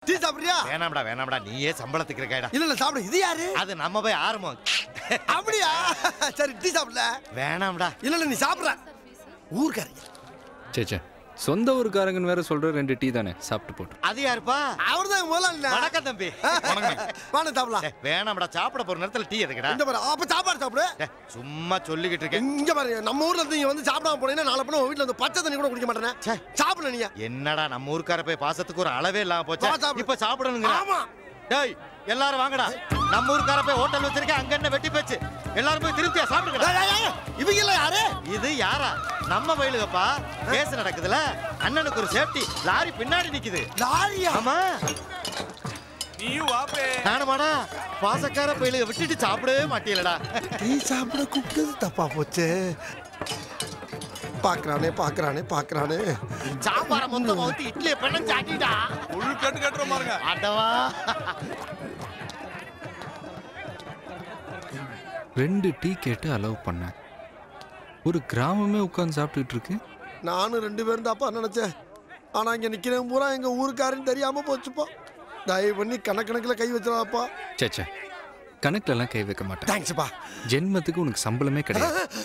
Tea சாப்பிடுறியா வேணாம்டா வேணாம்டா நீயே சம்பளத்துக்கு இருக்காடா இல்ல இல்ல சாப்பிடு இது யாரு அது நம்ம போய் ஆரம்பம் அப்படியா சரி டீ சாப்பிடல வேணாம்டா இல்ல இல்ல நீ சாப்பிடுற ஊர்க்காரங்க சே சே சொந்த ஊருக்காரங்கன்னு வேற சொல்ற ரெண்டு டீ தானே சாப்பிட்டு போட்டு அது யாருப்பா அவர் தான் முதலாளி வணக்கம் தம்பி வாங்க சாப்பிடலாம் ஏய், வேணாம்டா சாப்பிட போற நேரத்துல டீ எதுக்குடா இந்த பாரு அப்ப சாப்பாடு சாப்பிடு ஏய், சும்மா சொல்லிக்கிட்டு இருக்கேன் இங்க பாரு நம்ம ஊர்ல இருந்து இங்க வந்து சாப்பிடாம போனீங்கன்னா நாளை பண்ண வீட்டுல வந்து பச்சை தண்ணி கூட குடிக்க மாட்டேனே ச்சே. சாப்பிடல நீங்க என்னடா நம்ம ஊருக்கார போய் பாசத்துக்கு ஒரு அளவே இல்லாம போச்சா வா, சாப்பிடு. இப்ப சாப்பிடணுங்க ஆமா. டேய் எல்லாரும் வாங்கடா நம்ம ஊருக்கார போய் ஹோட்டல் வச்சிருக்கேன் அங்க என்ன வெட்டி பேச்சு எல்லாரும் போய் திருப்தியா சாப்பிடுங்கடா ஏய், ஏய், ஏய், இவங்க எல்லாம் யாரு இது யாரா நம்ம வயலுகப்பா கேஸ் நடக்குதுல அண்ணனுக்கு ஒரு சேஃப்டி லாரி பின்னாடி நிக்குது லாரியா ஆமா நீயும் வாப்பே நானுமாடா பாசக்கார பயிலுக விட்டுட்டு சாப்பிடவே மாட்டீங்களடா டீ சாப்பிட கூப்பிட்டது தப்பா போச்சு பாக்குறானே பாக்குறானே பாக்குறானே சாம்பார மொத்தம் ஊத்தி இட்லியை பண்ண சாட்டிடா உள் கட்டு கட்டுற பாருங்க ஆண்டவா ரெண்டு டீ கேட்டு அலோவ் பண்ணேன் ஒரு கிராமமே உட்காந்து சாப்பிட்டுட்டு இருக்கு நானும் ரெண்டு பேரும் தாப்பா நினைச்சேன் ஆனா இங்க நிக்கிறேன் பூரா எங்க ஊருக்காரன்னு தெரியாம போச்சுப்பா தயவு பண்ணி கணக்கணக்கில் கை வச்சிடாப்பா சே சே கணக்குல எல்லாம் கை வைக்க மாட்டேன் தேங்க்ஸ்ப்பா ஜென்மத்துக்கு உனக்கு சம்பளமே கிடையாது